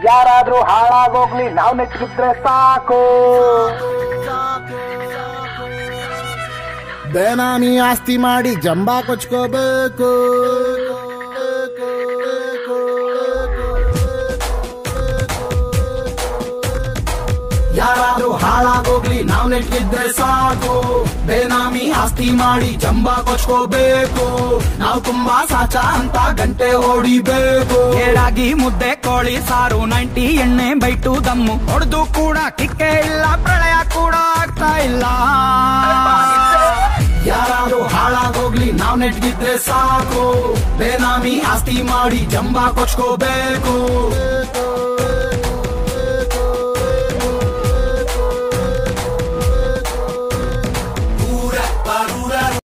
ಯಾರಾದ್ರೂ ಹಾಳಾಗೋಗ್ಲಿ ನಾವ್ ನೆಚ್ಚಿದ್ರೆ ಸಾಕು ಬೇನಾಮಿ ಆಸ್ತಿ ಮಾಡಿ ಜಂಬಾ ಕೊಚ್ಕೋಬೇಕು ಯಾರಾದ್ರೂ ಹಾಳಾಗೋಗ್ಲಿ ನಾವ್ ನೆಟ್ಟಿದ್ರೆ ಸಾಕು ಬೇನಾಮಿ ಆಸ್ತಿ ಮಾಡಿ ಜಂಬಾ ಕೊಚ್ಕೋಬೇಕು ನಾವು ತುಂಬಾ ಸಾಚ ಅಂತ ಗಂಟೆ ಹೊಡಿಬೇಕು ಏಳಾಗಿ ಮುದ್ದೆ ಕೋಳಿ ಸಾರು ನೈಂಟಿ ಎಣ್ಣೆ ಬೈಟು ದಮ್ಮು ಹೊಡೆದು ಕೂಡ ಕಿಕ್ಕೆ ಇಲ್ಲ ಪ್ರಳಯ ಕೂಡ ಆಗ್ತಾ ಇಲ್ಲ ಯಾರಾದ್ರೂ ಹಾಳಾಗೋಗ್ಲಿ ನಾವ್ ನೆಟ್ಗಿದ್ರೆ ಸಾಕು ಬೇನಾಮಿ ಆಸ್ತಿ ಮಾಡಿ ಜಂಬಾ ಕೊಚ್ಕೋಬೇಕು